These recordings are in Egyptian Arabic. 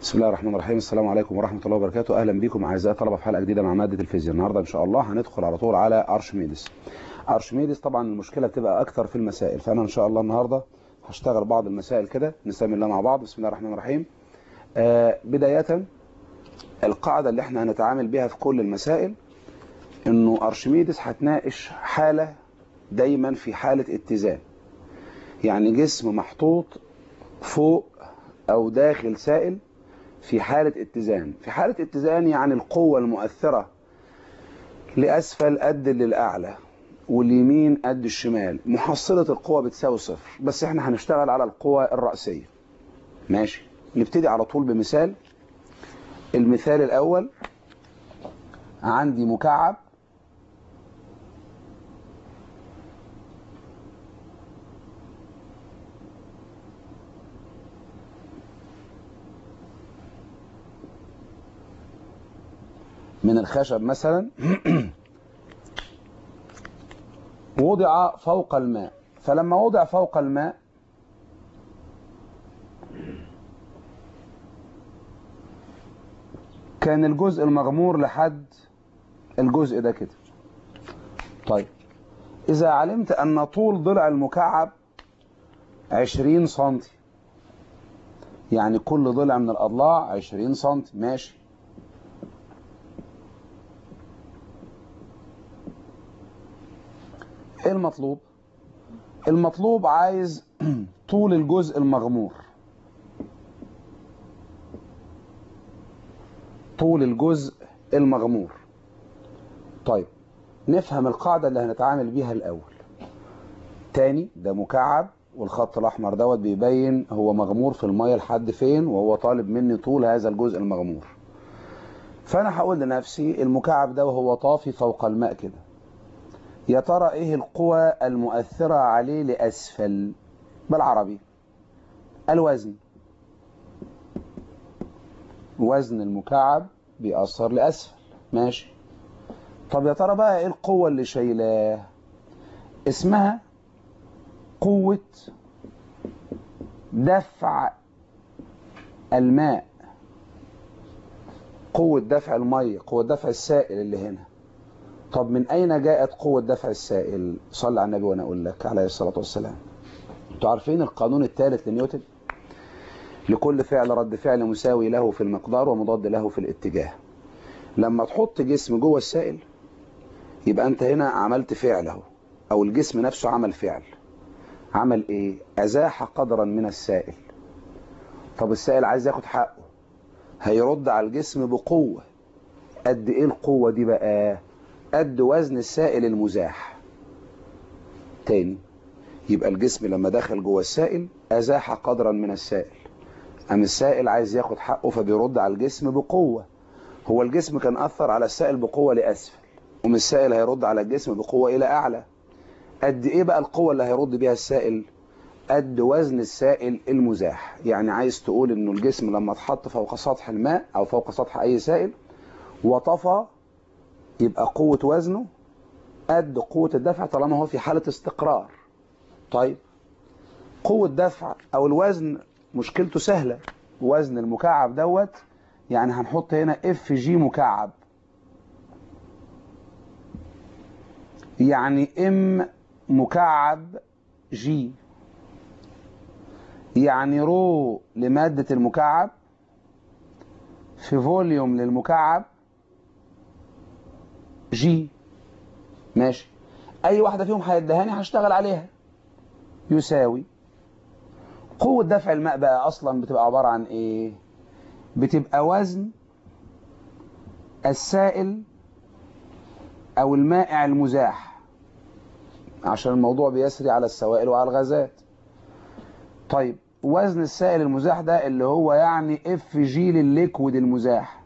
بسم الله الرحمن الرحيم السلام عليكم ورحمة الله وبركاته أهلا بكم أعزائي الطلبة في حلقة جديدة مع مادة الفيزياء النهاردة إن شاء الله هندخل على طول على أرشميدس أرشميدس طبعا المشكلة بتبقى أكتر في المسائل فأنا إن شاء الله النهاردة هشتغل بعض المسائل كده نسمي الله مع بعض بسم الله الرحمن الرحيم آه بداية القاعدة اللي احنا هنتعامل بها في كل المسائل إنه أرشميدس هتناقش حالة دايما في حالة اتزان يعني جسم محطوط فوق أو داخل سائل في حالة اتزان في حالة اتزان يعني القوة المؤثرة لأسفل قد للأعلى واليمين قد الشمال محصلة القوة بتساوي صفر بس احنا هنشتغل على القوة الرأسية ماشي نبتدي على طول بمثال المثال الأول عندي مكعب من الخشب مثلا وضع فوق الماء فلما وضع فوق الماء كان الجزء المغمور لحد الجزء ده كده طيب إذا علمت أن طول ضلع المكعب عشرين سنتي يعني كل ضلع من الأضلاع عشرين سنتي ماشي ايه المطلوب المطلوب عايز طول الجزء المغمور طول الجزء المغمور طيب نفهم القاعدة اللي هنتعامل بيها الأول تاني ده مكعب والخط الأحمر دوت بيبين هو مغمور في المية لحد فين وهو طالب مني طول هذا الجزء المغمور فأنا هقول لنفسي المكعب ده وهو طافي فوق الماء كده يا ترى ايه القوى المؤثرة عليه لأسفل بالعربي الوزن وزن المكعب بيأثر لأسفل ماشي طب يا ترى بقى ايه القوة اللي شايلاه اسمها قوة دفع الماء قوة دفع المية قوة دفع السائل اللي هنا طب من أين جاءت قوة دفع السائل صلى على النبي وأنا أقول لك عليه الصلاة والسلام انتوا عارفين القانون الثالث لنيوتن لكل فعل رد فعل مساوي له في المقدار ومضاد له في الاتجاه لما تحط جسم جوه السائل يبقى أنت هنا عملت فعل اهو أو الجسم نفسه عمل فعل عمل إيه أزاح قدرا من السائل طب السائل عايز ياخد حقه هيرد على الجسم بقوة قد إيه القوة دي بقى قد وزن السائل المزاح تاني يبقى الجسم لما دخل جوه السائل أزاح قدرا من السائل أم السائل عايز ياخد حقه فبيرد على الجسم بقوة هو الجسم كان أثر على السائل بقوة لأسفل ومن السائل هيرد على الجسم بقوة إلى أعلى قد إيه بقى القوة اللي هيرد بيها السائل قد وزن السائل المزاح يعني عايز تقول إنه الجسم لما اتحط فوق سطح الماء أو فوق سطح أي سائل وطفى يبقى قوة وزنه قد قوة الدفع طالما هو في حالة استقرار طيب قوة دفع أو الوزن مشكلته سهلة وزن المكعب دوت يعني هنحط هنا اف جي مكعب يعني ام مكعب جي يعني رو لمادة المكعب في فوليوم للمكعب جي ماشي اي واحدة فيهم هيدهاني هشتغل عليها يساوي قوة دفع الماء بقى اصلا بتبقى عبارة عن ايه بتبقى وزن السائل او المائع المزاح عشان الموضوع بيسري على السوائل وعلى الغازات طيب وزن السائل المزاح ده اللي هو يعني اف جي للليكويد المزاح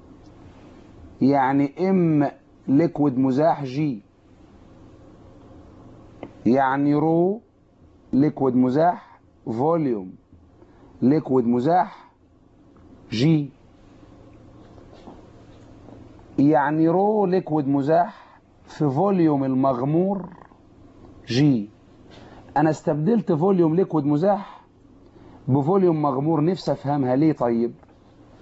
يعني ام ليكويد مزاح جي يعني رو ليكويد مزاح فوليوم ليكويد مزاح جي يعني رو ليكويد مزاح في فوليوم المغمور جي انا استبدلت فوليوم ليكويد مزاح بفوليوم مغمور نفسي افهمها ليه طيب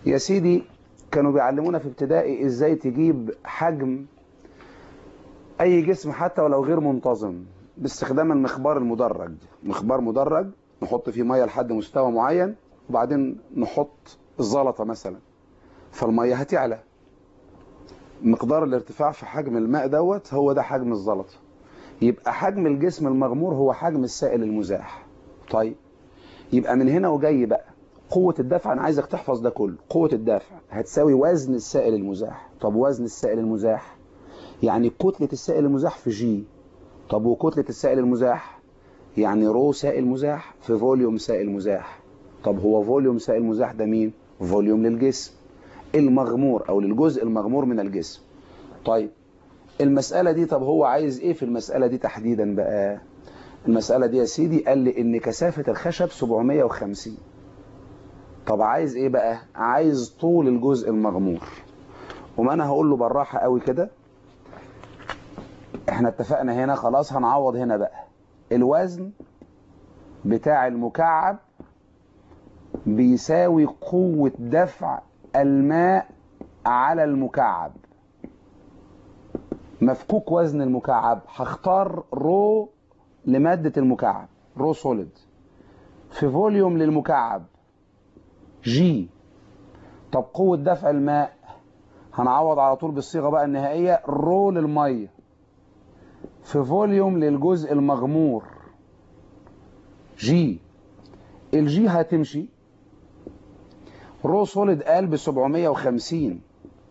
يا سيدي كانوا بيعلمونا في ابتدائي ازاي تجيب حجم اي جسم حتى ولو غير منتظم باستخدام المخبار المدرج مخبار مدرج نحط فيه ميه لحد مستوى معين وبعدين نحط الزلطه مثلا فالميه هتعلى مقدار الارتفاع في حجم الماء دوت هو ده حجم الزلطه يبقى حجم الجسم المغمور هو حجم السائل المزاح طيب يبقى من هنا وجاي بقى قوة الدفع أنا عايزك تحفظ ده كله قوة الدفع هتساوي وزن السائل المزاح طب وزن السائل المزاح يعني كتلة السائل المزاح في جي طب وكتلة السائل المزاح يعني رو سائل مزاح في فوليوم سائل مزاح طب هو فوليوم سائل مزاح ده مين فوليوم للجسم المغمور او للجزء المغمور من الجسم طيب المسألة دي طب هو عايز ايه في المسألة دي تحديدا بقى المسألة دي يا سيدي قال لي ان كثافة الخشب 750 طب عايز ايه بقى عايز طول الجزء المغمور وما انا هقول له بالراحة قوي كده احنا اتفقنا هنا خلاص هنعوض هنا بقى الوزن بتاع المكعب بيساوي قوة دفع الماء على المكعب مفكوك وزن المكعب هختار رو لمادة المكعب رو سوليد في فوليوم للمكعب جي طب قوة دفع الماء هنعوض على طول بالصيغة بقى النهائية رو للمية في فوليوم للجزء المغمور جي الجي هتمشي رو سوليد قال ب 750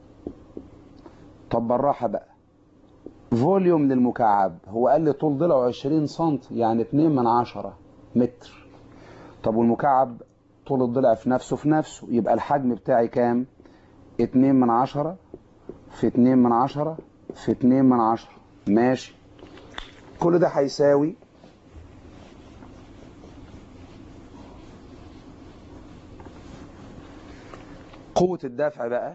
طب بالراحة بقى فوليوم للمكعب هو قال لي طول ضلعه 20 سم يعني 2 من 10 متر طب والمكعب طول الضلع في نفسه في نفسه يبقى الحجم بتاعي كام 2 من 10 في 2 من 10 في 2 من 10 ماشي كل ده هيساوي قوة الدفع بقى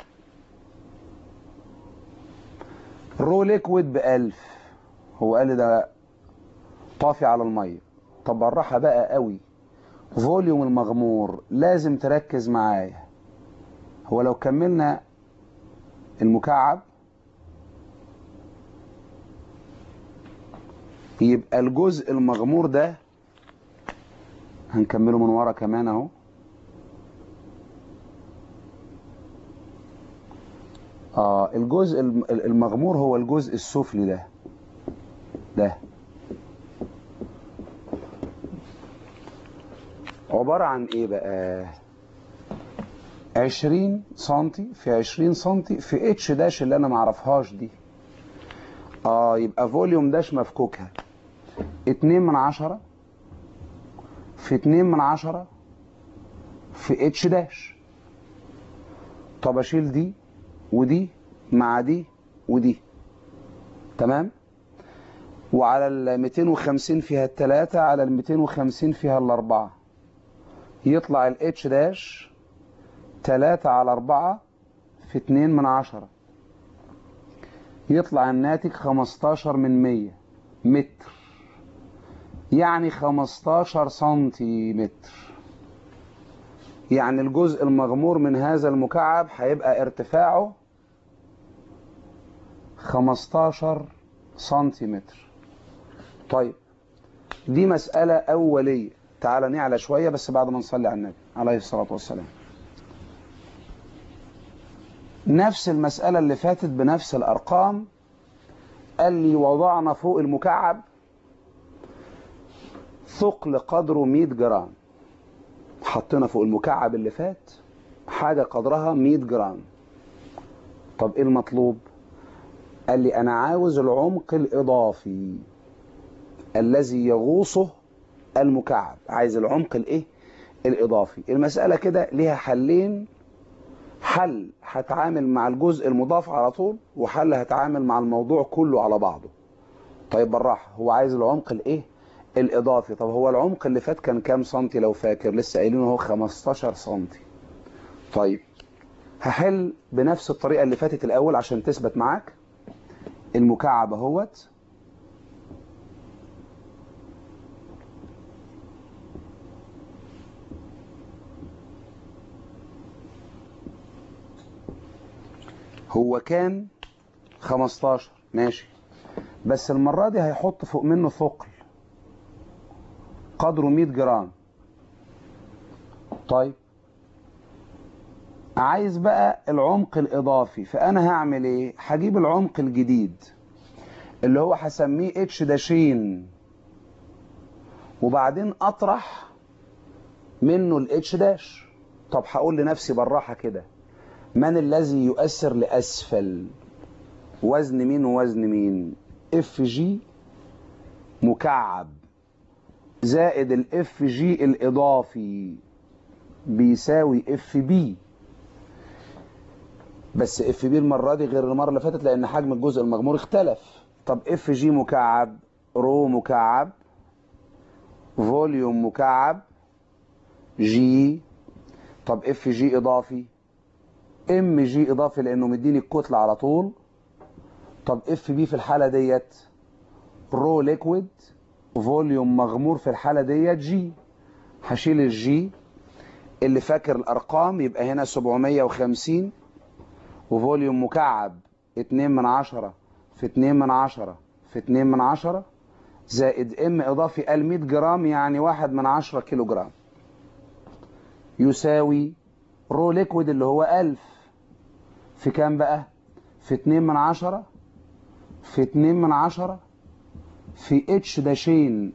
رو ليكويد بألف هو قال لي ده طافي على المية طب بالراحة بقى قوي فوليوم المغمور لازم تركز معايا هو لو كملنا المكعب يبقى الجزء المغمور ده هنكمله من ورا كمان اهو اه الجزء المغمور هو الجزء السفلي ده ده عبارة عن ايه بقى 20 سنتي في 20 سنتي في اتش داش اللي انا معرفهاش دي اه يبقى فوليوم داش مفكوكها 2 من 10 في 2 من 10 في اتش داش طب اشيل دي ودي مع دي ودي تمام وعلى ال 250 فيها التلاتة على ال 250 فيها الأربعة يطلع ال اتش داش تلاتة على أربعة في اتنين من عشرة يطلع الناتج خمستاشر من مية متر يعني خمستاشر سنتيمتر يعني الجزء المغمور من هذا المكعب هيبقى ارتفاعه 15 سنتيمتر طيب دي مسألة أولية تعال نعلى شوية بس بعد ما نصلي على النبي عليه الصلاة والسلام نفس المسألة اللي فاتت بنفس الأرقام قال لي وضعنا فوق المكعب ثقل قدره 100 جرام حطينا فوق المكعب اللي فات حاجة قدرها 100 جرام طب ايه المطلوب قال لي انا عاوز العمق الاضافي الذي يغوصه المكعب عايز العمق الايه الاضافي المسألة كده ليها حلين حل هتعامل مع الجزء المضاف على طول وحل هتعامل مع الموضوع كله على بعضه طيب بالراحة هو عايز العمق الايه الاضافي طب هو العمق اللي فات كان كام سنتي لو فاكر لسه قايلينه هو 15 سنتي طيب هحل بنفس الطريقة اللي فاتت الاول عشان تثبت معاك المكعب اهوت هو كان 15 ماشي بس المرة دي هيحط فوق منه ثقل قدره 100 جرام طيب عايز بقى العمق الإضافي فأنا هعمل إيه؟ هجيب العمق الجديد اللي هو هسميه اتش داشين وبعدين أطرح منه الاتش داش طب هقول لنفسي بالراحة كده من الذي يؤثر لأسفل وزن مين ووزن مين اف جي مكعب زائد الاف جي الإضافي بيساوي اف بي بس اف بي المرة دي غير المرة اللي فاتت لأن حجم الجزء المغمور اختلف طب اف جي مكعب رو مكعب فوليوم مكعب جي طب اف جي اضافي ام جي اضافي لانه مديني الكتله على طول طب اف بي في الحاله ديت رو ليكويد فوليوم مغمور في الحاله ديت جي هشيل الجي اللي فاكر الارقام يبقى هنا 750 وفوليوم مكعب 2 من 10 في 2 من 10 في 2 من 10 زائد ام اضافي قال 100 جرام يعني 1 من 10 كيلو جرام يساوي رو ليكويد اللي هو 1000 في كام بقى في 2 من 10 في 2 من 10 في اتش داشين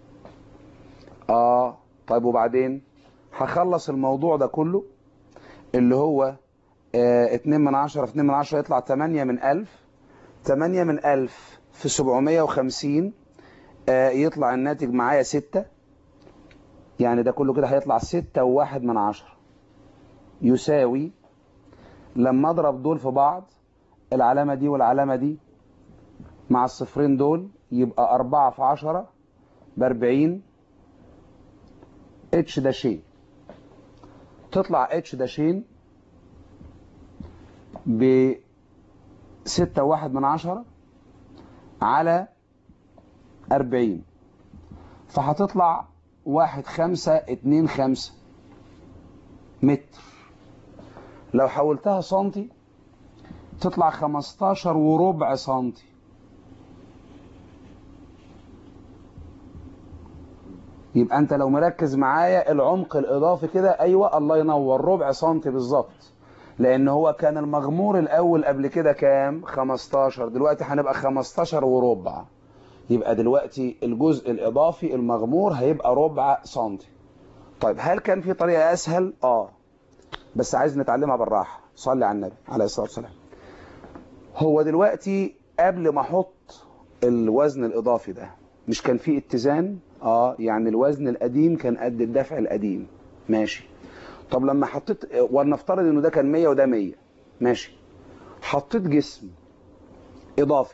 اه طيب وبعدين هخلص الموضوع ده كله اللي هو آه 2 من 10 في 2 من 10 يطلع 8 من 1000 8 من 1000 في 750 آه يطلع الناتج معايا 6 يعني ده كله كده هيطلع 6 وواحد من 10 يساوي لما اضرب دول في بعض العلامة دي والعلامة دي مع الصفرين دول يبقى 4 في 10 ب 40 اتش داشين تطلع اتش داشين ب 6 واحد من 10 على 40 فهتطلع واحد خمسة اتنين خمسة متر لو حولتها سنتي تطلع خمستاشر وربع سنتي يبقى انت لو مركز معايا العمق الاضافي كده ايوه الله ينور ربع سنتي بالظبط لان هو كان المغمور الاول قبل كده كام 15 دلوقتي هنبقى 15 وربع يبقى دلوقتي الجزء الاضافي المغمور هيبقى ربع سنتي طيب هل كان في طريقه اسهل اه بس عايز نتعلمها بالراحه صلي على النبي عليه الصلاه والسلام هو دلوقتي قبل ما احط الوزن الاضافي ده مش كان في اتزان اه يعني الوزن القديم كان قد الدفع القديم ماشي طب لما حطيت ولنفترض انه ده كان 100 وده 100 ماشي حطيت جسم اضافي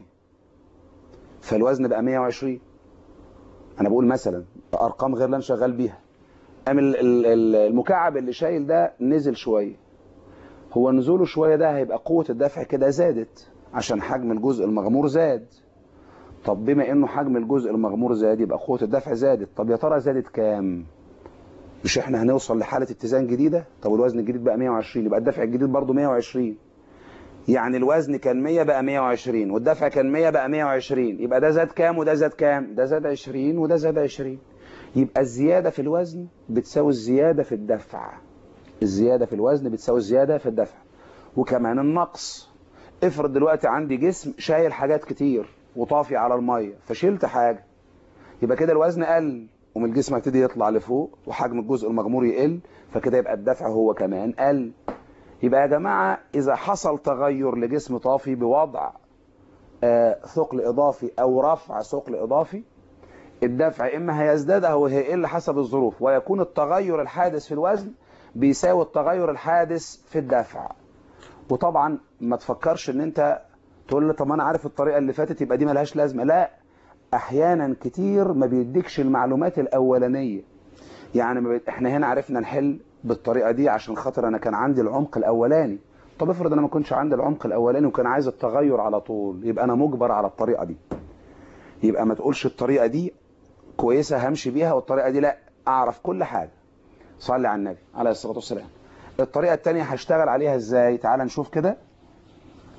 فالوزن بقى 120 انا بقول مثلا ارقام غير اللي انا شغال بيها قام المكعب اللي شايل ده نزل شويه هو نزوله شويه ده هيبقى قوه الدفع كده زادت عشان حجم الجزء المغمور زاد طب بما انه حجم الجزء المغمور زاد يبقى قوه الدفع زادت طب يا ترى زادت كام مش احنا هنوصل لحاله اتزان جديده طب الوزن الجديد بقى 120 يبقى الدفع الجديد برضه 120 يعني الوزن كان 100 بقى 120 والدفع كان 100 بقى 120 يبقى ده زاد كام وده زاد كام ده زاد 20 وده زاد 20 يبقى الزيادة في الوزن بتساوي الزيادة في الدفع الزيادة في الوزن بتساوي الزيادة في الدفع وكمان النقص افرض دلوقتي عندي جسم شايل حاجات كتير وطافي على المية فشلت حاجة يبقى كده الوزن قل ومن الجسم هيبتدي يطلع لفوق وحجم الجزء المغمور يقل فكده يبقى الدفع هو كمان قل يبقى يا جماعة إذا حصل تغير لجسم طافي بوضع آه ثقل إضافي أو رفع ثقل إضافي الدفع إما هيزداد أو هيقل حسب الظروف ويكون التغير الحادث في الوزن بيساوي التغير الحادث في الدفع وطبعا ما تفكرش ان انت تقول لي طب انا عارف الطريقه اللي فاتت يبقى دي ملهاش لازمه لا احيانا كتير ما بيديكش المعلومات الاولانيه يعني ما بي... احنا هنا عرفنا نحل بالطريقه دي عشان خاطر انا كان عندي العمق الاولاني طب افرض انا ما كنتش عندي العمق الاولاني وكان عايز التغير على طول يبقى انا مجبر على الطريقه دي يبقى ما تقولش الطريقه دي كويسه همشي بيها والطريقه دي لا اعرف كل حاجه صلي على النبي عليه الصلاه والسلام الطريقه الثانيه هشتغل عليها ازاي تعال نشوف كده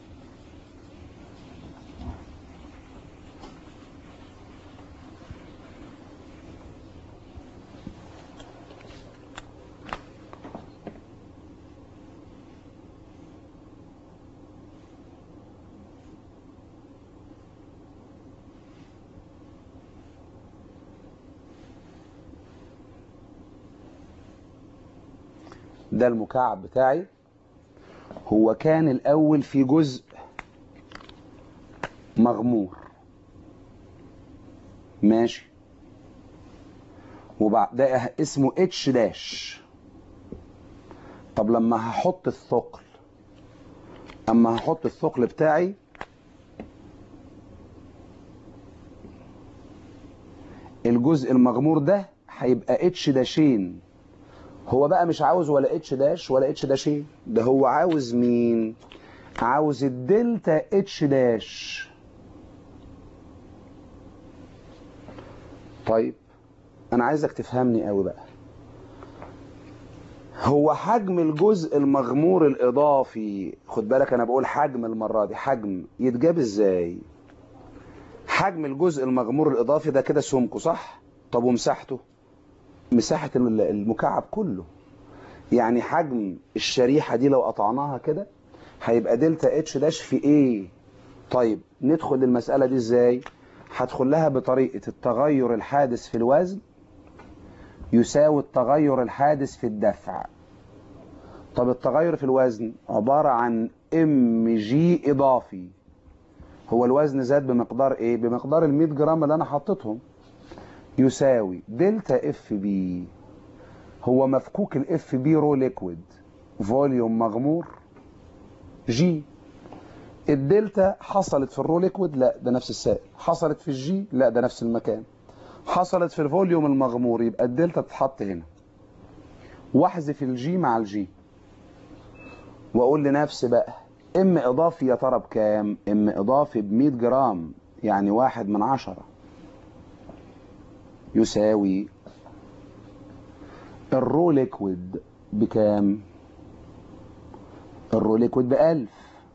ده المكعب بتاعي هو كان الأول في جزء مغمور ماشي وبعد ده اسمه اتش داش طب لما هحط الثقل اما هحط الثقل بتاعي الجزء المغمور ده هيبقى اتش داشين هو بقى مش عاوز ولا اتش داش ولا اتش داشين ده هو عاوز مين عاوز الدلتا اتش داش طيب انا عايزك تفهمني قوي بقى هو حجم الجزء المغمور الاضافي خد بالك انا بقول حجم المره دي حجم يتجاب ازاي حجم الجزء المغمور الاضافي ده كده سمكه صح طب ومساحته مساحه المكعب كله يعني حجم الشريحه دي لو قطعناها كده هيبقى دلتا اتش داش في ايه طيب ندخل للمساله دي ازاي هدخل لها بطريقه التغير الحادث في الوزن يساوي التغير الحادث في الدفع طب التغير في الوزن عبارة عن ام جي اضافي هو الوزن زاد بمقدار ايه بمقدار ال 100 جرام اللي انا حطيتهم يساوي دلتا اف بي هو مفكوك الاف بي رو ليكويد فوليوم مغمور جي الدلتا حصلت في الرو ليكويد لا ده نفس السائل حصلت في الجي لا ده نفس المكان حصلت في الفوليوم المغمور يبقى الدلتا تتحط هنا واحذف الجي مع الجي واقول لنفسي بقى ام اضافي يا ترى بكام ام اضافي ب 100 جرام يعني واحد من عشرة يساوي الرو ليكويد بكام الرو ليكويد بألف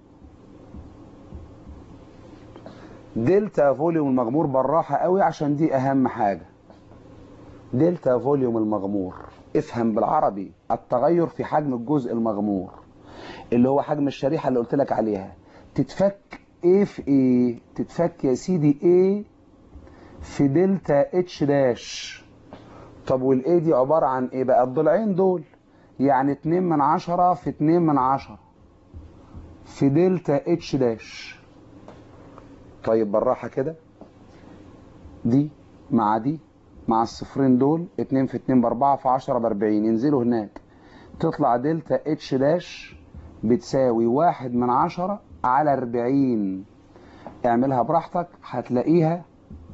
دلتا فوليوم المغمور بالراحة قوي عشان دي أهم حاجة دلتا فوليوم المغمور افهم بالعربي التغير في حجم الجزء المغمور اللي هو حجم الشريحة اللي قلت لك عليها تتفك ايه في ايه تتفك يا سيدي ايه في دلتا اتش داش طب والايه دي عبارة عن ايه بقى الضلعين دول يعني 2 من عشرة في 2 من عشرة في دلتا اتش داش طيب بالراحة كده دي مع دي مع الصفرين دول 2 في 2 ب 4 في 10 ب 40 ينزلوا هناك تطلع دلتا اتش داش بتساوي واحد من عشرة على 40 اعملها براحتك هتلاقيها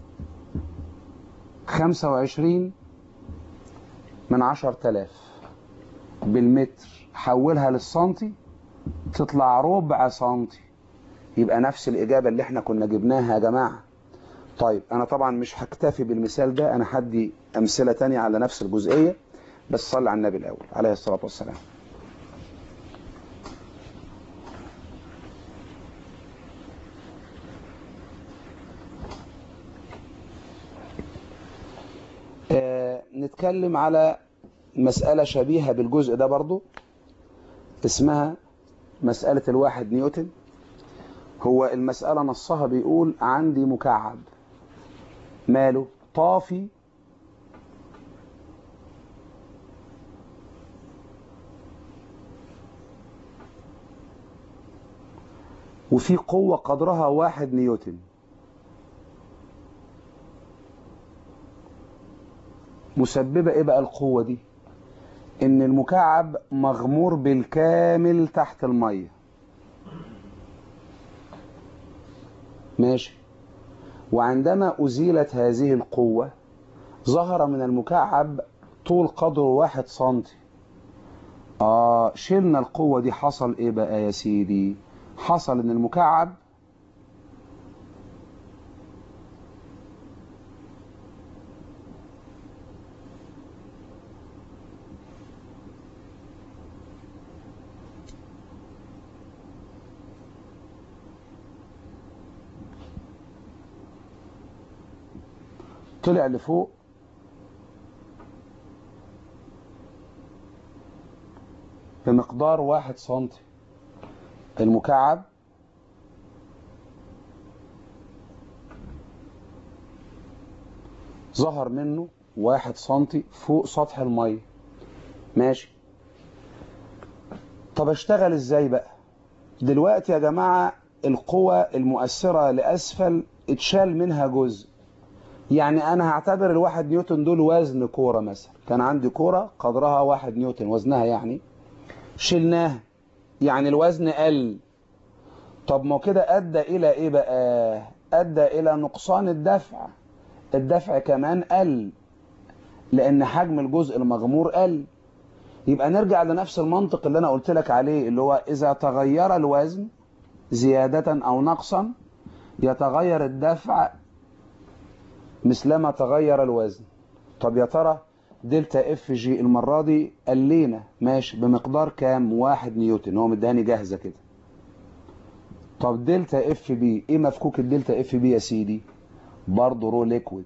25 من 10000 بالمتر حولها للسنتي تطلع ربع سنتي يبقى نفس الإجابة اللي احنا كنا جبناها يا جماعة طيب أنا طبعا مش هكتفي بالمثال ده أنا هدي أمثلة تانية على نفس الجزئية بس صلي على النبي الأول عليه الصلاة والسلام آه نتكلم على مسألة شبيهة بالجزء ده برضو اسمها مسألة الواحد نيوتن هو المسألة نصها بيقول عندي مكعب ماله طافي وفي قوة قدرها واحد نيوتن مسببة ايه بقى القوة دي ان المكعب مغمور بالكامل تحت المية ماشي وعندما أزيلت هذه القوة ظهر من المكعب طول قدره واحد سنتي آه شلنا القوة دي حصل ايه بقى يا سيدي حصل ان المكعب طلع لفوق بمقدار واحد سنتي المكعب ظهر منه واحد سنتي فوق سطح المية ماشي طب اشتغل ازاي بقى دلوقتي يا جماعة القوى المؤثرة لأسفل اتشال منها جزء يعني أنا هعتبر الواحد نيوتن دول وزن كورة مثلا كان عندي كورة قدرها واحد نيوتن وزنها يعني شلناها يعني الوزن قل طب ما كده أدى إلى إيه بقى أدى إلى نقصان الدفع الدفع كمان قل لأن حجم الجزء المغمور قل يبقى نرجع لنفس المنطق اللي أنا قلت لك عليه اللي هو إذا تغير الوزن زيادة أو نقصا يتغير الدفع مثلما تغير الوزن طب يا ترى دلتا اف جي المرة دي قلينا ماشي بمقدار كام واحد نيوتن هو مداني جاهزة كده طب دلتا اف بي ايه مفكوك الدلتا اف بي يا سيدي برضه رو ليكويد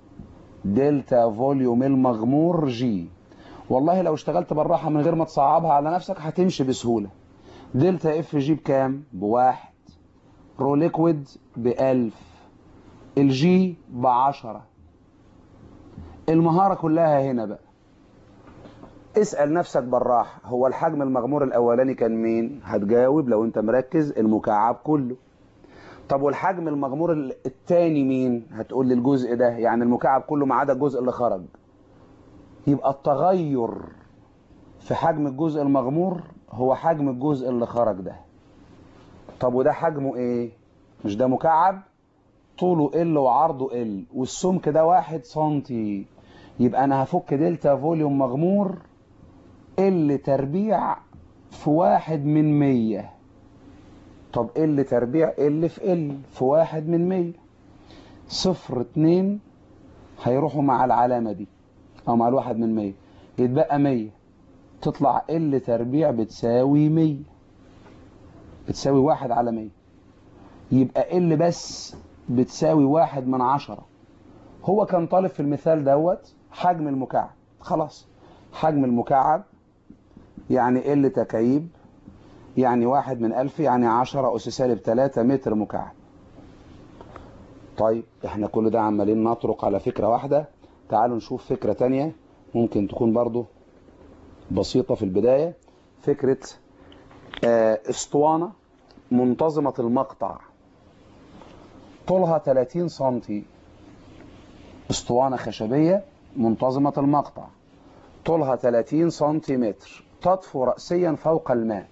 دلتا فوليوم المغمور جي والله لو اشتغلت بالراحة من غير ما تصعبها على نفسك هتمشي بسهولة دلتا اف جي بكام بواحد رو ليكويد بألف الجي بعشرة المهارة كلها هنا بقى اسأل نفسك بالراحة هو الحجم المغمور الأولاني كان مين هتجاوب لو انت مركز المكعب كله طب والحجم المغمور الثاني مين هتقول لي الجزء ده يعني المكعب كله ما عدا الجزء اللي خرج يبقى التغير في حجم الجزء المغمور هو حجم الجزء اللي خرج ده طب وده حجمه ايه مش ده مكعب طوله ال وعرضه ال والسمك ده واحد سنتي يبقى انا هفك دلتا فوليوم مغمور ال تربيع في واحد من مية طب ال تربيع ال في ال في واحد من مية صفر اتنين هيروحوا مع العلامة دي او مع الواحد من مية يتبقى مية تطلع ال تربيع بتساوي مية بتساوي واحد على مية يبقى ال بس بتساوي واحد من عشرة هو كان طالب في المثال دوت حجم المكعب خلاص حجم المكعب يعني ال تكعيب يعني واحد من ألف يعني عشرة أس سالب تلاتة متر مكعب طيب احنا كل ده عمالين نطرق على فكرة واحدة تعالوا نشوف فكرة تانية ممكن تكون برضو بسيطة في البداية فكرة اه اسطوانة منتظمة المقطع طولها 30 سنتي اسطوانة خشبية منتظمة المقطع طولها 30 سنتيمتر تطفو رأسيا فوق الماء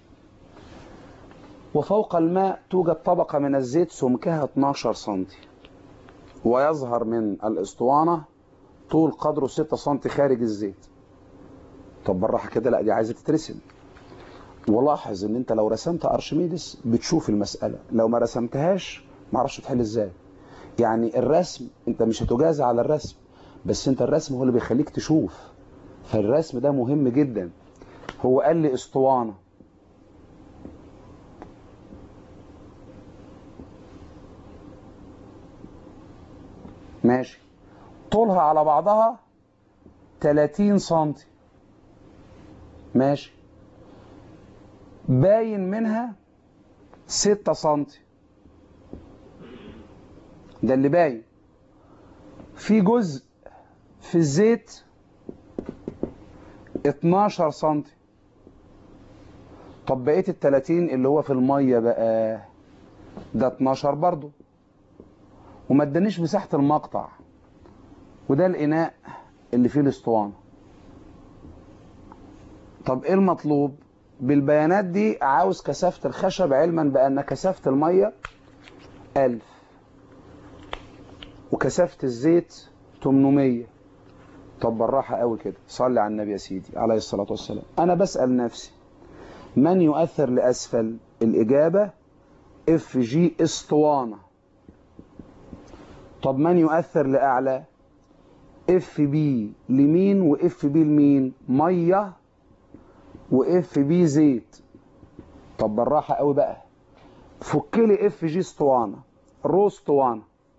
وفوق الماء توجد طبقة من الزيت سمكها 12 سنتي ويظهر من الاسطوانة طول قدره 6 سنتي خارج الزيت طب بالراحة كده لا دي عايزة تترسم ولاحظ ان انت لو رسمت ارشميدس بتشوف المسألة لو ما رسمتهاش معرفش تحل ازاي يعني الرسم انت مش هتجازى على الرسم بس انت الرسم هو اللي بيخليك تشوف فالرسم ده مهم جدا هو قال لي اسطوانة ماشي طولها على بعضها 30 سنتي ماشي باين منها 6 سنتي ده اللي باين في جزء في الزيت 12 سنتي طب بقيه ال 30 اللي هو في الميه بقى ده 12 برضه وما ادانيش مساحه المقطع وده الاناء اللي فيه الاسطوانه طب ايه المطلوب بالبيانات دي عاوز كثافه الخشب علما بان كثافه الميه 1000 وكثافه الزيت 800 طب بالراحه قوي كده صلي على النبي يا سيدي عليه الصلاه والسلام انا بسال نفسي من يؤثر لاسفل الاجابه اف جي اسطوانه طب من يؤثر لاعلى اف بي لمين واف بي لمين ميه واف بي زيت طب بالراحه قوي بقى فك لي اف جي اسطوانه رو اسطوانه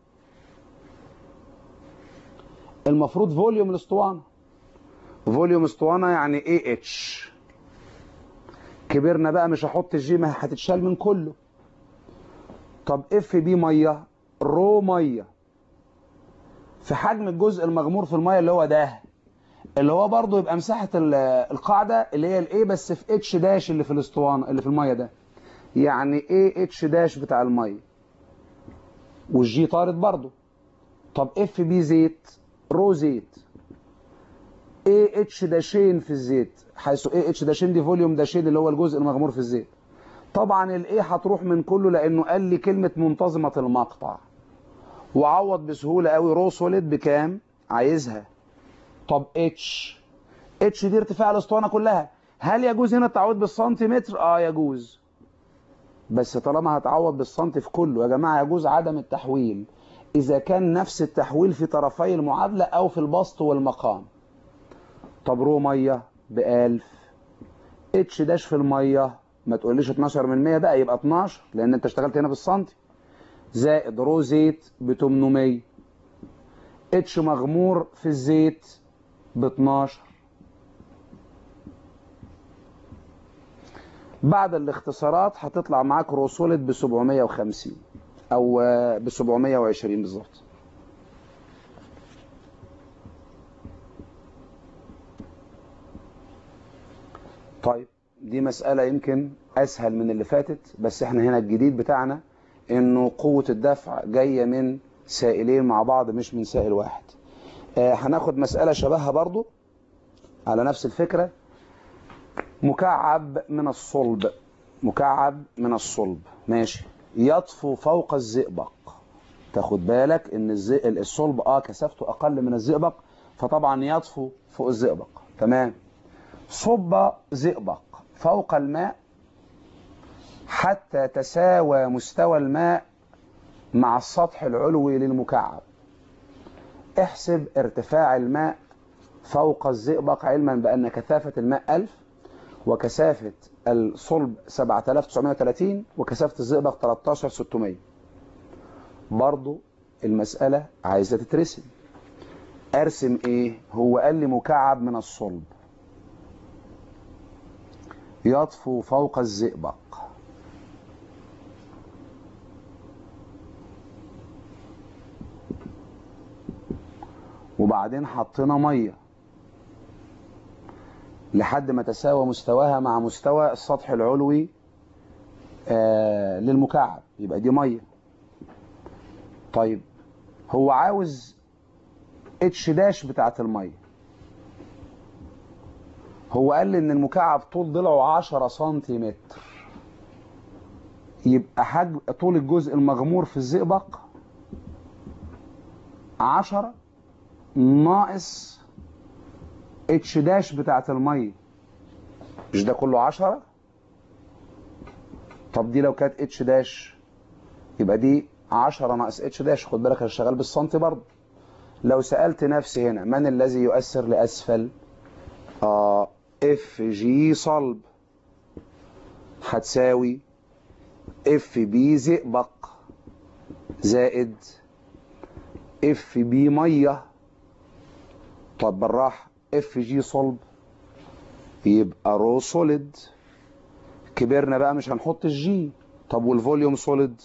المفروض فوليوم الاسطوانه فوليوم اسطوانه يعني اي اتش كبرنا بقى مش هحط الجي ما هتتشال من كله طب اف بي ميه رو ميه في حجم الجزء المغمور في الميه اللي هو ده اللي هو برضه يبقى مساحة ال- القاعدة اللي هي الايه بس في اتش داش اللي في الاسطوانة اللي في المية ده يعني ايه اتش داش بتاع المية والجي طارد برضه طب اف بي زيت رو زيت ايه اتش داشين في الزيت حيث ايه اتش داشين دي فوليوم داشين اللي هو الجزء المغمور في الزيت طبعا الايه هتروح من كله لانه قال لي كلمة منتظمة المقطع وعوض بسهولة قوي رو سوليد بكام عايزها طب اتش اتش دي ارتفاع الاسطوانة كلها هل يجوز هنا التعويض بالسنتيمتر اه يجوز بس طالما هتعوض بالسنتي في كله يا جماعة يجوز عدم التحويل إذا كان نفس التحويل في طرفي المعادلة أو في البسط والمقام طب رو مية بألف اتش داش في المية ما تقوليش 12 من 100 بقى يبقى 12 لأن أنت اشتغلت هنا بالسنتي زائد رو زيت ب 800 اتش مغمور في الزيت ب 12 بعد الاختصارات هتطلع معاك روسوليد ب 750 او ب 720 بالظبط طيب دي مسألة يمكن أسهل من اللي فاتت بس احنا هنا الجديد بتاعنا إنه قوة الدفع جاية من سائلين مع بعض مش من سائل واحد آه هناخد مسألة شبهها برضو على نفس الفكرة مكعب من الصلب مكعب من الصلب ماشي يطفو فوق الزئبق تاخد بالك ان الزي... الصلب اه كثافته اقل من الزئبق فطبعا يطفو فوق الزئبق تمام صب زئبق فوق الماء حتى تساوى مستوى الماء مع السطح العلوي للمكعب احسب ارتفاع الماء فوق الزئبق علما بأن كثافة الماء 1000 وكثافة الصلب 7930 وكثافة الزئبق 13600 برضو المسألة عايزة تترسم ارسم ايه هو قال لي مكعب من الصلب يطفو فوق الزئبق وبعدين حطينا ميه لحد ما تساوى مستواها مع مستوى السطح العلوي آه للمكعب يبقى دي ميه طيب هو عاوز اتش داش بتاعت الميه هو قال لي ان المكعب طول ضلعه 10 سنتيمتر يبقى حجم طول الجزء المغمور في الزئبق 10 ناقص اتش داش بتاعت الميه مش ده كله 10 طب دي لو كانت اتش داش يبقى دي 10 ناقص اتش داش خد بالك انا شغال بالسنتي برضه لو سألت نفسي هنا من الذي يؤثر لأسفل آه اف جي صلب هتساوي اف بي زئبق زائد اف بي ميه طب بالراحه اف جي صلب يبقى رو سوليد كبرنا بقى مش هنحط الجي طب والفوليوم سوليد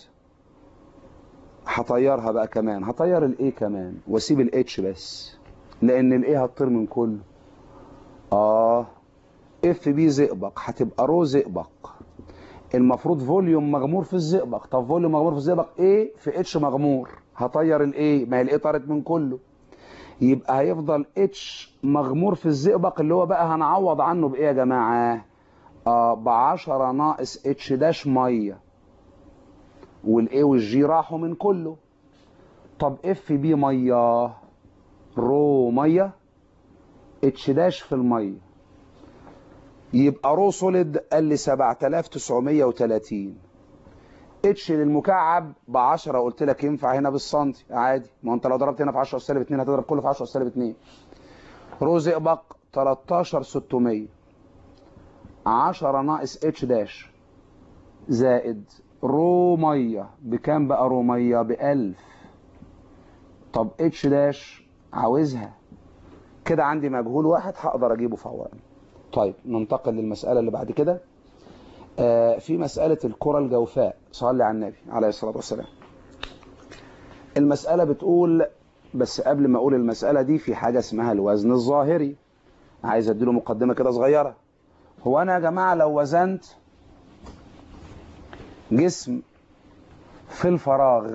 هطيرها بقى كمان هطير الاي كمان واسيب الاتش بس لان الاي هتطير من كله اه اف بي زئبق هتبقى رو زئبق المفروض فوليوم مغمور في الزئبق طب فوليوم مغمور في الزئبق ايه في اتش مغمور هطير الايه ما هي الايه طارت من كله يبقى هيفضل اتش مغمور في الزئبق اللي هو بقى هنعوض عنه بايه يا جماعه آه ب 10 ناقص اتش داش ميه والاي والجي راحوا من كله طب اف بي ميه رو ميه اتش داش في الميه يبقى رو سوليد قال لي 7930 اتش للمكعب ب 10 قلت لك ينفع هنا بالسنتي عادي ما انت لو ضربت هنا في 10 سالب 2 هتضرب كله في 10 سالب 2 رو زئبق 13600 10 ناقص اتش داش زائد رو ميه بكام بقى رو ميه ب 1000 طب اتش داش عاوزها كده عندي مجهول واحد هقدر اجيبه فورا طيب ننتقل للمسألة اللي بعد كده آه في مسألة الكرة الجوفاء صلي على النبي عليه الصلاة والسلام المسألة بتقول بس قبل ما أقول المسألة دي في حاجة اسمها الوزن الظاهري عايز اديله مقدمة كده صغيرة هو انا يا جماعة لو وزنت جسم في الفراغ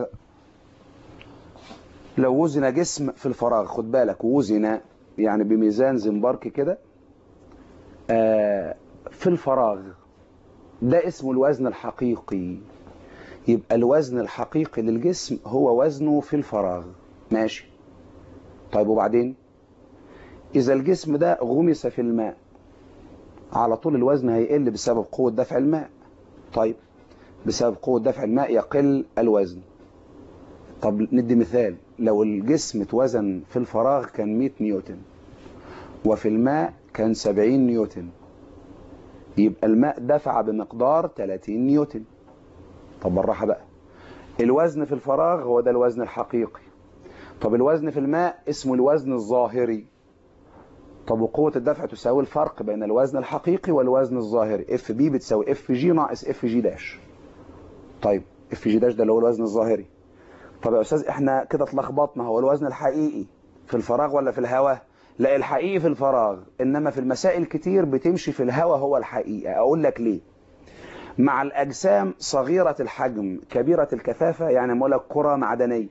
لو وزن جسم في الفراغ خد بالك وزن يعني بميزان زنبرك كده آه في الفراغ ده اسمه الوزن الحقيقي يبقى الوزن الحقيقي للجسم هو وزنه في الفراغ ماشي طيب وبعدين إذا الجسم ده غمس في الماء على طول الوزن هيقل بسبب قوة دفع الماء طيب بسبب قوة دفع الماء يقل الوزن طب ندي مثال لو الجسم اتوزن في الفراغ كان 100 نيوتن وفي الماء كان 70 نيوتن يبقى الماء دفع بمقدار 30 نيوتن طب بالراحة بقى الوزن في الفراغ هو ده الوزن الحقيقي طب الوزن في الماء اسمه الوزن الظاهري طب وقوة الدفع تساوي الفرق بين الوزن الحقيقي والوزن الظاهري اف بي بتساوي اف جي ناقص اف جي داش طيب اف جي داش ده اللي هو الوزن الظاهري طب يا استاذ احنا كده اتلخبطنا هو الوزن الحقيقي في الفراغ ولا في الهواء لا الحقيقي في الفراغ انما في المسائل كتير بتمشي في الهواء هو الحقيقة اقول لك ليه مع الاجسام صغيرة الحجم كبيرة الكثافة يعني مولا لك كرة معدنية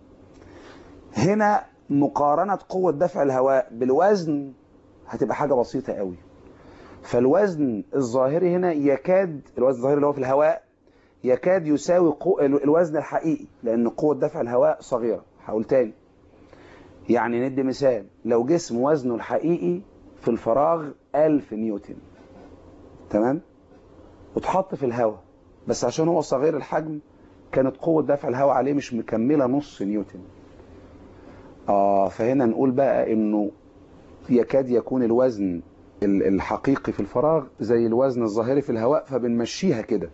هنا مقارنة قوة دفع الهواء بالوزن هتبقى حاجة بسيطة قوي فالوزن الظاهري هنا يكاد الوزن الظاهري اللي هو في الهواء يكاد يساوي قو... الوزن الحقيقي لأن قوة دفع الهواء صغيرة هقول تاني يعني ندي مثال لو جسم وزنه الحقيقي في الفراغ 1000 نيوتن تمام وتحط في الهواء بس عشان هو صغير الحجم كانت قوة دفع الهواء عليه مش مكملة نص نيوتن آه فهنا نقول بقى انه يكاد يكون الوزن الحقيقي في الفراغ زي الوزن الظاهري في الهواء فبنمشيها كده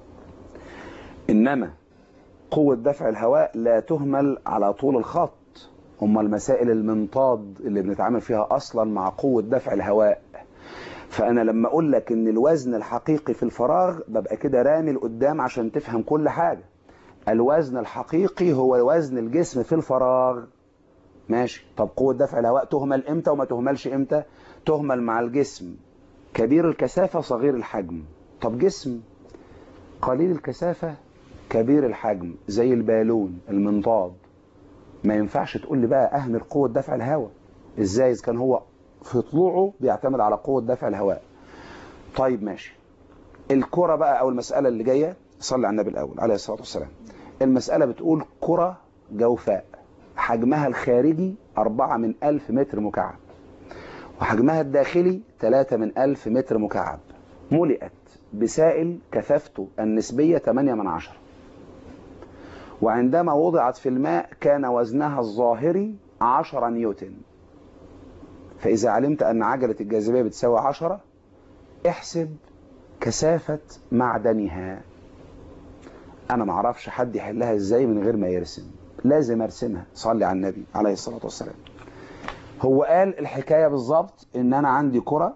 إنما قوة دفع الهواء لا تهمل على طول الخط هم المسائل المنطاد اللي بنتعامل فيها أصلا مع قوة دفع الهواء فأنا لما أقول لك إن الوزن الحقيقي في الفراغ ببقى كده رامي لقدام عشان تفهم كل حاجة الوزن الحقيقي هو وزن الجسم في الفراغ ماشي طب قوة دفع الهواء تهمل امتى وما تهملش امتى تهمل مع الجسم كبير الكثافة صغير الحجم طب جسم قليل الكثافة كبير الحجم زي البالون المنطاد ما ينفعش تقول لي بقى اهمل قوة دفع الهواء ازاي اذا كان هو في طلوعه بيعتمد على قوة دفع الهواء طيب ماشي الكرة بقى او المسألة اللي جاية صلي على النبي الاول عليه الصلاة والسلام المسألة بتقول كرة جوفاء حجمها الخارجي 4 من 1000 متر مكعب وحجمها الداخلي 3 من 1000 متر مكعب ملئت بسائل كثافته النسبية 8 من 10 وعندما وضعت في الماء كان وزنها الظاهري 10 نيوتن فإذا علمت أن عجلة الجاذبية بتساوي 10 احسب كثافة معدنها أنا معرفش حد يحلها إزاي من غير ما يرسم لازم ارسمها صلي على النبي عليه الصلاة والسلام هو قال الحكاية بالظبط ان انا عندي كرة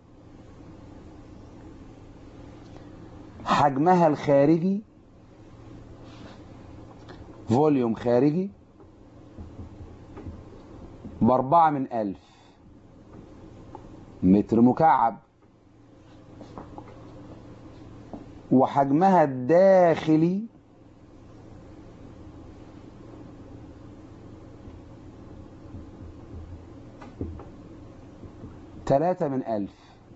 حجمها الخارجي فوليوم خارجي باربعة من ألف متر مكعب وحجمها الداخلي تلاتة من ألف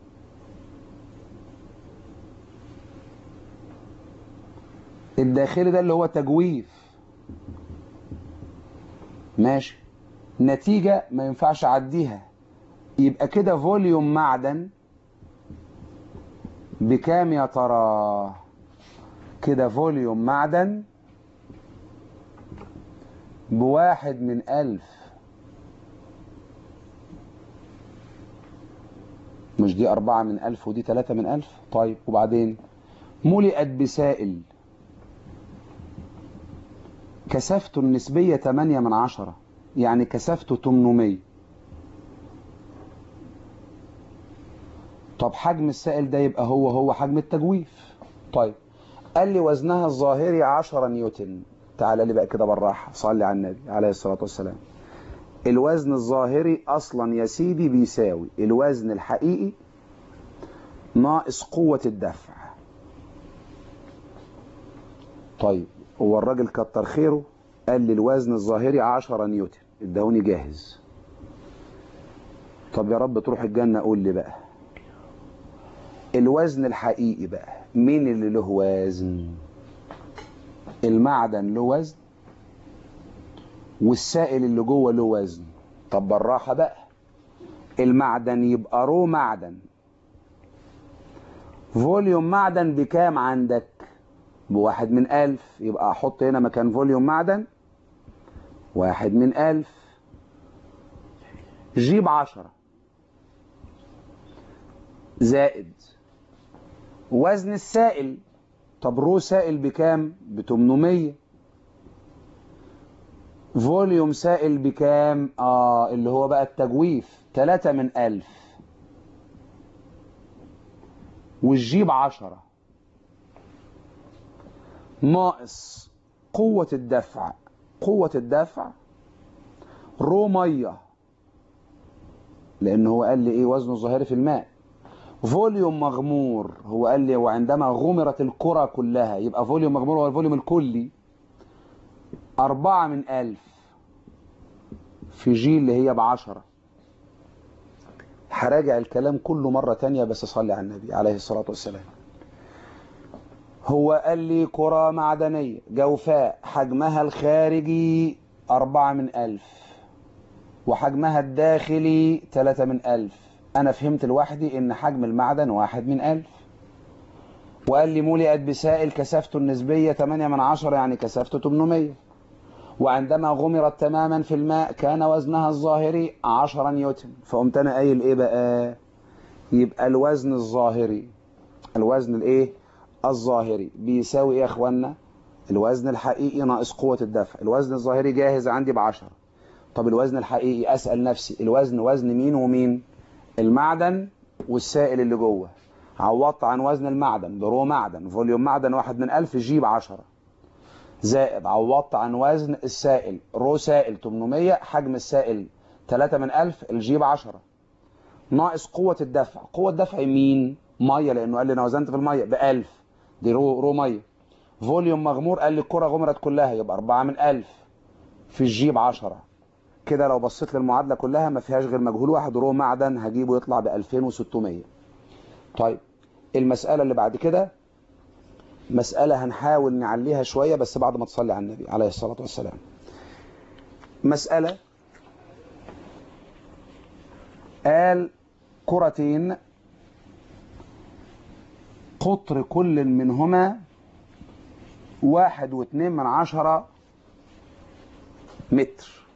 الداخلي ده اللي هو تجويف ماشي نتيجة ما ينفعش أعديها يبقى كده فوليوم معدن بكام يا ترى كده فوليوم معدن بواحد من ألف مش دي أربعة من ألف ودي تلاتة من ألف طيب وبعدين ملئت بسائل كثافته النسبية تمانية من عشرة يعني كثافته تمنمية طب حجم السائل ده يبقى هو هو حجم التجويف طيب قال لي وزنها الظاهري 10 نيوتن تعالى لي بقى كده بالراحة صلي على النبي عليه الصلاة والسلام الوزن الظاهري اصلا يا سيدي بيساوي الوزن الحقيقي ناقص قوة الدفع طيب هو الراجل كتر خيره قال لي الوزن الظاهري 10 نيوتن اداوني جاهز طب يا رب تروح الجنة قول لي بقى الوزن الحقيقي بقى مين اللي له وزن المعدن له وزن والسائل اللي جوه له وزن طب بالراحة بقى المعدن يبقى رو معدن فوليوم معدن بكام عندك بواحد من ألف يبقى أحط هنا مكان فوليوم معدن واحد من ألف جيب عشرة زائد وزن السائل طب رو سائل بكام ب 800 فوليوم سائل بكام اه اللي هو بقى التجويف 3 من 1000 والجيب 10 ناقص قوة الدفع قوة الدفع رو مية لأن هو قال لي إيه وزنه الظاهري في الماء فوليوم مغمور هو قال لي وعندما غمرت الكرة كلها يبقى فوليوم مغمور هو الفوليوم الكلي أربعة من ألف في جي اللي هي بعشرة هراجع الكلام كله مرة تانية بس صلي على النبي عليه الصلاة والسلام هو قال لي كرة معدنية جوفاء حجمها الخارجي أربعة من ألف وحجمها الداخلي ثلاثة من ألف أنا فهمت لوحدي إن حجم المعدن واحد من ألف وقال لي ملئت بسائل كثافته النسبية 8 من عشرة يعني كثافته 800 وعندما غمرت تماما في الماء كان وزنها الظاهري 10 نيوتن فقمت أنا قايل إيه بقى يبقى الوزن الظاهري الوزن الإيه الظاهري بيساوي إيه يا إخوانا الوزن الحقيقي ناقص قوة الدفع الوزن الظاهري جاهز عندي بعشرة طب الوزن الحقيقي أسأل نفسي الوزن وزن مين ومين المعدن والسائل اللي جوه عوضت عن وزن المعدن برو معدن فوليوم معدن واحد من ألف جيب عشرة زائد عوضت عن وزن السائل رو سائل 800 حجم السائل 3 من ألف الجيب 10 ناقص قوة الدفع قوة دفع مين مية لأنه قال لي أنا وزنت في المية ب 1000 دي رو, رو مية فوليوم مغمور قال لي الكرة غمرت كلها يبقى 4 من 1000 في الجيب 10 كده لو بصيت للمعادلة كلها ما فيهاش غير مجهول واحد رو معدن هجيبه يطلع ب 2600 طيب المسألة اللي بعد كده مسألة هنحاول نعليها شوية بس بعد ما تصلي على النبي عليه الصلاة والسلام مسألة قال كرتين قطر كل منهما واحد واثنين من عشرة متر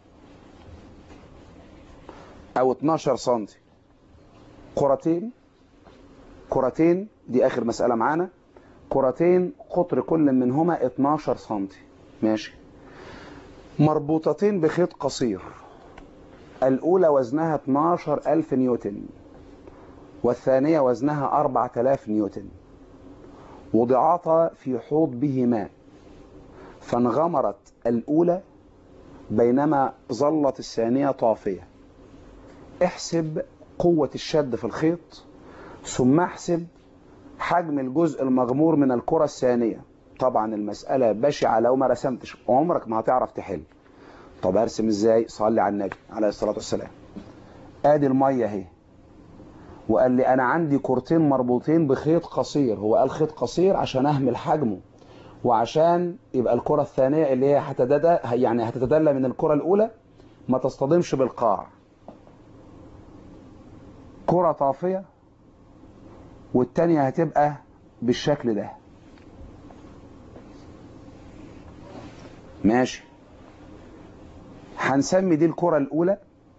او 12 سنتي كرتين كرتين دي اخر مسألة معانا كرتين قطر كل منهما 12 سنتي ماشي مربوطتين بخيط قصير الأولى وزنها 12000 نيوتن والثانية وزنها 4000 نيوتن وضعاتا في حوض به ماء فانغمرت الأولى بينما ظلت الثانية طافية احسب قوة الشد في الخيط ثم احسب حجم الجزء المغمور من الكرة الثانية طبعا المسألة بشعة لو ما رسمتش عمرك ما هتعرف تحل طب ارسم ازاي صلي على النبي عليه الصلاة والسلام ادي المية اهي وقال لي انا عندي كرتين مربوطين بخيط قصير هو قال خيط قصير عشان اهمل حجمه وعشان يبقى الكرة الثانية اللي هي هتتدلى يعني هتتدلى من الكرة الاولى ما تصطدمش بالقاع كرة طافية والتانية هتبقى بالشكل ده ماشي هنسمي دي الكرة الأولى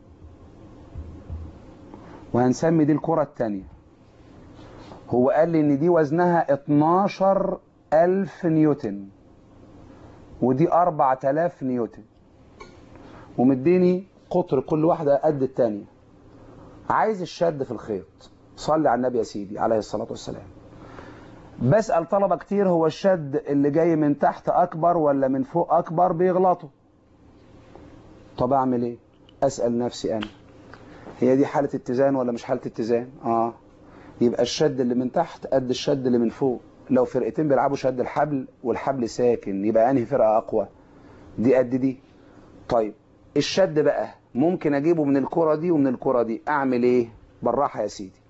وهنسمي دي الكرة التانية هو قال لي إن دي وزنها 12 ألف نيوتن ودي 4000 نيوتن ومديني قطر كل واحدة قد التانية عايز الشد في الخيط صلي على النبي يا سيدي عليه الصلاة والسلام بسأل طلبة كتير هو الشد اللي جاي من تحت أكبر ولا من فوق أكبر بيغلطوا طب أعمل إيه اسال نفسي انا هي دي حاله اتزان ولا مش حاله اتزان اه يبقى الشد اللي من تحت قد الشد اللي من فوق لو فرقتين بيلعبوا شد الحبل والحبل ساكن يبقى انهي فرقه اقوى دي قد دي طيب الشد بقى ممكن اجيبه من الكره دي ومن الكره دي اعمل ايه بالراحه يا سيدي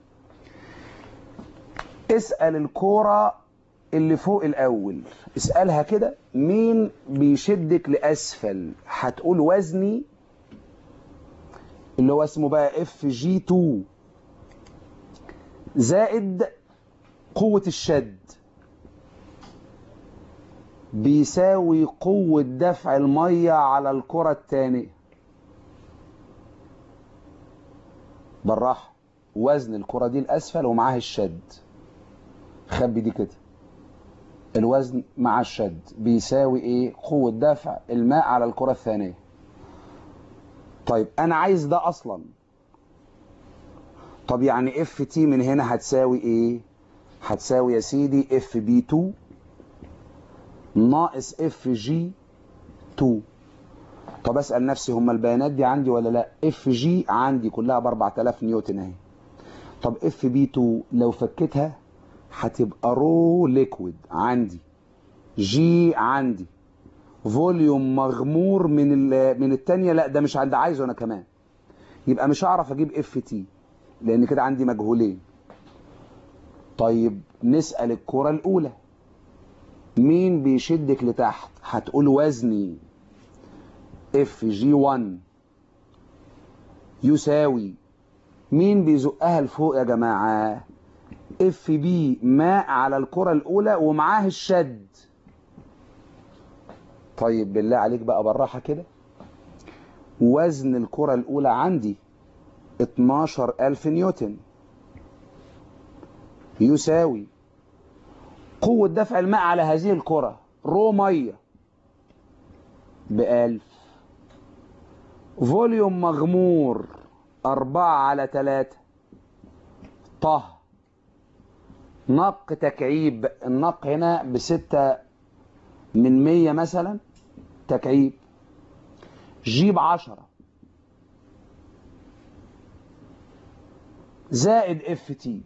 اسال الكوره اللي فوق الاول اسالها كده مين بيشدك لاسفل هتقول وزني اللي هو اسمه بقى اف جي 2 زائد قوة الشد بيساوي قوة دفع المية على الكرة التانية بالراحة وزن الكرة دي الأسفل ومعاها الشد خبي دي كده الوزن مع الشد بيساوي ايه قوة دفع الماء على الكرة الثانية طيب انا عايز ده اصلا طب يعني اف تي من هنا هتساوي ايه هتساوي يا سيدي اف بي 2 ناقص اف جي 2 طب اسال نفسي هما البيانات دي عندي ولا لا اف جي عندي كلها ب 4000 نيوتن اهي طب اف بي 2 لو فكيتها هتبقى رو ليكويد عندي جي عندي فوليوم مغمور من من الثانيه لا ده مش عندي عايزه انا كمان يبقى مش هعرف اجيب اف تي لان كده عندي مجهولين طيب نسال الكره الاولى مين بيشدك لتحت هتقول وزني اف جي 1 يساوي مين بيزقها لفوق يا جماعه اف بي ماء على الكره الاولى ومعاه الشد طيب بالله عليك بقى بالراحه كده وزن الكره الاولى عندي 12000 نيوتن يساوي قوة دفع الماء على هذه الكرة رو مية بألف فوليوم مغمور أربعة على تلاتة طه نق تكعيب النق هنا بستة من مية مثلا تكعيب جيب عشرة زائد اف تي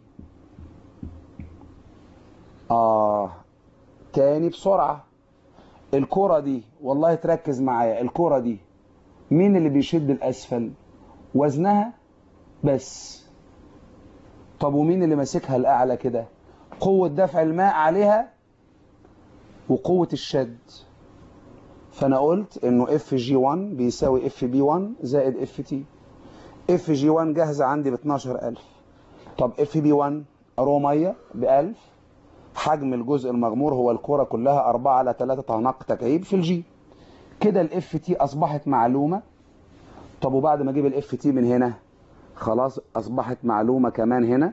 اه تاني بسرعة الكرة دي والله تركز معايا الكرة دي مين اللي بيشد الاسفل وزنها بس طب ومين اللي ماسكها الاعلى كده قوة دفع الماء عليها وقوة الشد فانا قلت انه اف جي 1 بيساوي اف بي 1 زائد اف تي اف جي 1 جاهزة عندي ب 12000 طب اف بي 1 رو ميه ب 1000 حجم الجزء المغمور هو الكرة كلها 4 على 3 طهنق تكعيب في الجي كده الاف تي اصبحت معلومة طب وبعد ما اجيب الاف تي من هنا خلاص اصبحت معلومة كمان هنا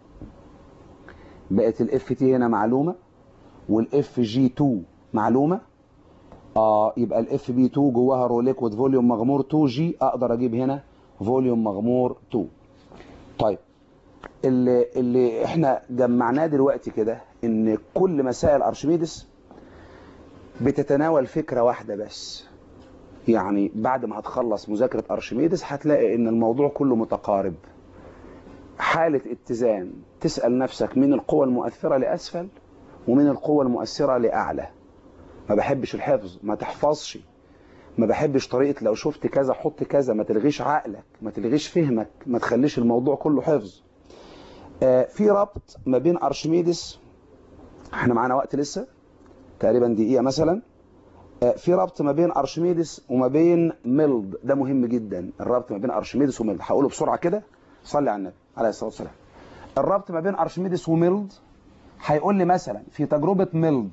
بقت الاف تي هنا معلومة والاف جي 2 معلومة اه يبقى الاف بي 2 جواها رو ليكويد فوليوم مغمور 2 جي اقدر اجيب هنا فوليوم مغمور 2 طيب اللي اللي احنا جمعناه دلوقتي كده ان كل مسائل ارشميدس بتتناول فكره واحده بس يعني بعد ما هتخلص مذاكره ارشميدس هتلاقي ان الموضوع كله متقارب حاله اتزان تسال نفسك مين القوه المؤثره لاسفل ومين القوه المؤثره لاعلى ما بحبش الحفظ ما تحفظش ما بحبش طريقه لو شفت كذا حط كذا ما تلغيش عقلك ما تلغيش فهمك ما تخليش الموضوع كله حفظ آه في ربط ما بين ارشميدس احنا معانا وقت لسه تقريبا دقيقه مثلا آه في ربط ما بين ارشميدس وما بين ميلد ده مهم جدا الربط ما بين ارشميدس وميلد هقوله بسرعه كده صلي على النبي عليه الصلاه والسلام الربط ما بين ارشميدس وميلد هيقول لي مثلا في تجربه ميلد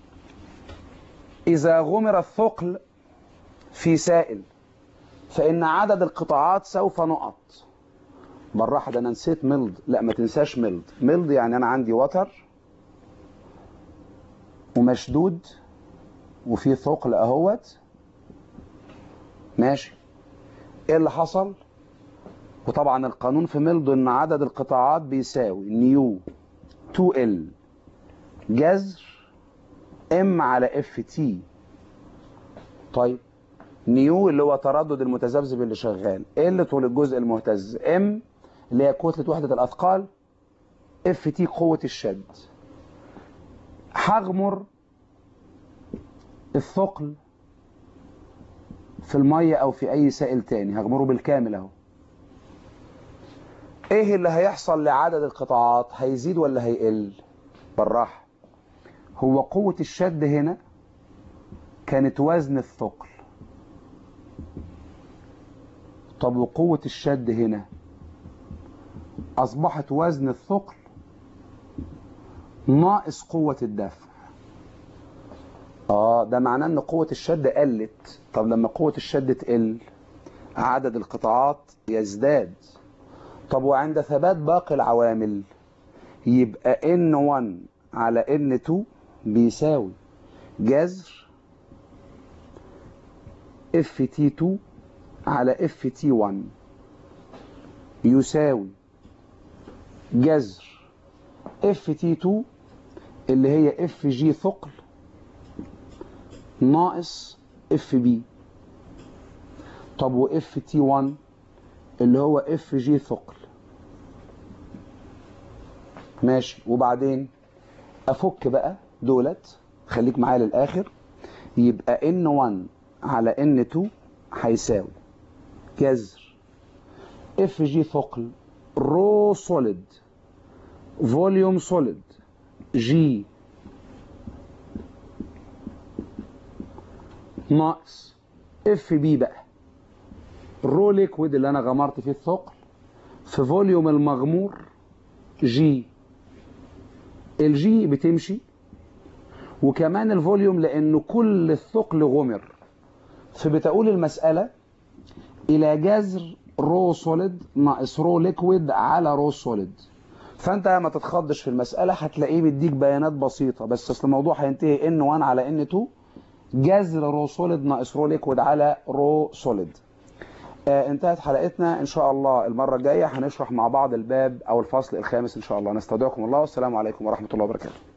اذا غمر الثقل في سائل فان عدد القطاعات سوف نقط بالراحه ده انا نسيت ميلد لا ما تنساش ميلد ميلد يعني انا عندي وتر ومشدود وفي ثقل اهوت ماشي ايه اللي حصل وطبعا القانون في ميلد ان عدد القطاعات بيساوي نيو 2 ال جذر ام على اف تي طيب نيو اللي هو تردد المتذبذب اللي شغال ال طول الجزء المهتز ام اللي هي كتلة وحدة الأثقال اف تي قوة الشد هغمر الثقل في المية أو في أي سائل تاني هغمره بالكامل أهو إيه اللي هيحصل لعدد القطاعات هيزيد ولا هيقل بالراحة هو قوة الشد هنا كانت وزن الثقل طب وقوة الشد هنا أصبحت وزن الثقل ناقص قوة الدفع اه ده معناه ان قوة الشد قلت طب لما قوة الشد تقل عدد القطاعات يزداد طب وعند ثبات باقي العوامل يبقى N1 على N2 بيساوي جذر FT2 على FT1 يساوي جذر FT2 اللي هي FG ثقل ناقص FB طب و FT1 اللي هو FG ثقل ماشي وبعدين افك بقى دولت خليك معايا للاخر يبقى N1 على N2 هيساوي جذر FG ثقل رو سوليد فوليوم سوليد جي ناقص اف بي بقى الرو ليكويد اللي انا غمرت فيه الثقل في فوليوم المغمور جي الجي بتمشي وكمان الفوليوم لانه كل الثقل غمر فبتقول المسألة الى جذر رو سوليد ناقص رو ليكويد على رو سوليد فانت ما تتخضش في المسألة هتلاقيه بيديك بيانات بسيطة بس اصل الموضوع هينتهي ان 1 على ان 2 جذر رو سوليد ناقص رو ليكويد على رو سوليد آه انتهت حلقتنا ان شاء الله المرة الجاية هنشرح مع بعض الباب او الفصل الخامس ان شاء الله نستودعكم الله والسلام عليكم ورحمة الله وبركاته